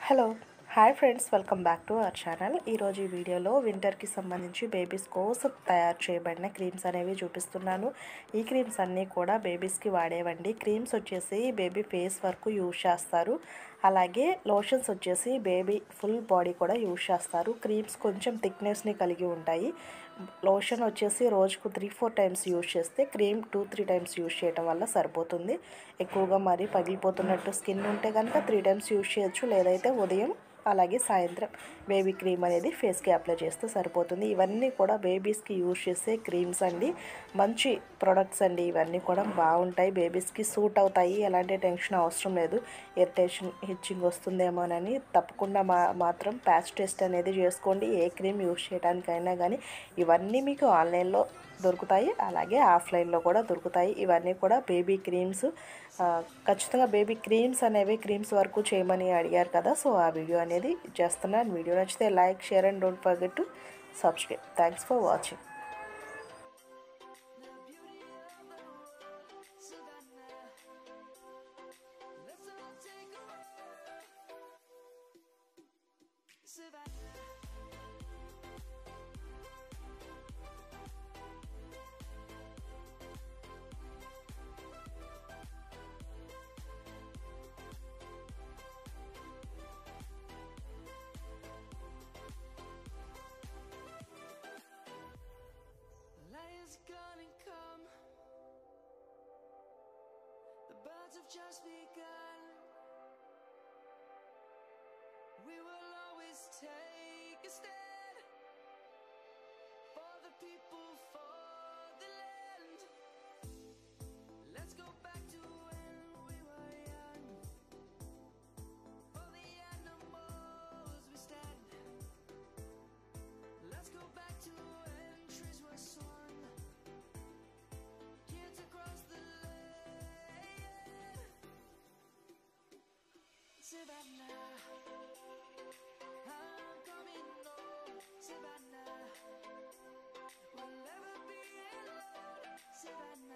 Hello hi friends welcome back to our channel ఈరోజు ఈ వీడియోలో వింటర్కి సంబంధించి బేబీస్ కోసం తయారు చేయబడిన క్రీమ్స్ అనేవి చూపిస్తున్నాను ఈ క్రీమ్స్ అన్నీ కూడా బేబీస్కి వాడేవండి క్రీమ్స్ వచ్చేసి బేబీ ఫేస్ వరకు యూజ్ చేస్తారు అలాగే లోషన్స్ వచ్చేసి బేబీ ఫుల్ బాడీ కూడా యూజ్ చేస్తారు క్రీమ్స్ కొంచెం థిక్నెస్ని కలిగి ఉంటాయి లోషన్ వచ్చేసి రోజుకు త్రీ ఫోర్ టైమ్స్ యూజ్ చేస్తే cream two three times use చేయడం వల్ల సరిపోతుంది ఎక్కువగా మరి పగిలిపోతున్నట్టు స్కిన్ ఉంటే కనుక త్రీ టైమ్స్ యూజ్ చేయొచ్చు లేదైతే ఉదయం అలాగే సాయంత్రం బేబీ క్రీమ్ అనేది ఫేస్కి అప్లై చేస్తే సరిపోతుంది ఇవన్నీ కూడా బేబీస్కి యూజ్ చేసే క్రీమ్స్ అండి మంచి ప్రొడక్ట్స్ అండి ఇవన్నీ కూడా బాగుంటాయి బేబీస్కి సూట్ అవుతాయి ఎలాంటి టెన్షన్ అవసరం లేదు ఇరిటేషన్ హిచ్చింగ్ వస్తుందేమోనని తప్పకుండా మా మాత్రం ప్యాచ్ టెస్ట్ అనేది చేసుకోండి ఏ క్రీమ్ యూజ్ చేయడానికైనా కానీ ఇవన్నీ మీకు ఆన్లైన్లో దొరుకుతాయి అలాగే ఆఫ్లైన్లో కూడా దొరుకుతాయి ఇవన్నీ కూడా బేబీ క్రీమ్స్ ఆ, ఖచ్చితంగా బేబీ క్రీమ్స్ అనేవి క్రీమ్స్ వరకు చేయమని అడిగారు కదా సో ఆ వీడియో అనేది చేస్తున్నాను వీడియో నచ్చితే like share and don't forget to subscribe thanks for watching Lion's gonna come. The birds have just begun. We will always take a stand for the people, for the land. Let's go back to when we were young. For the animals we stand. Let's go back to when trees were swung. Kids across the land. Savannah. I'm coming home, Savannah. We'll never be alone, Savannah.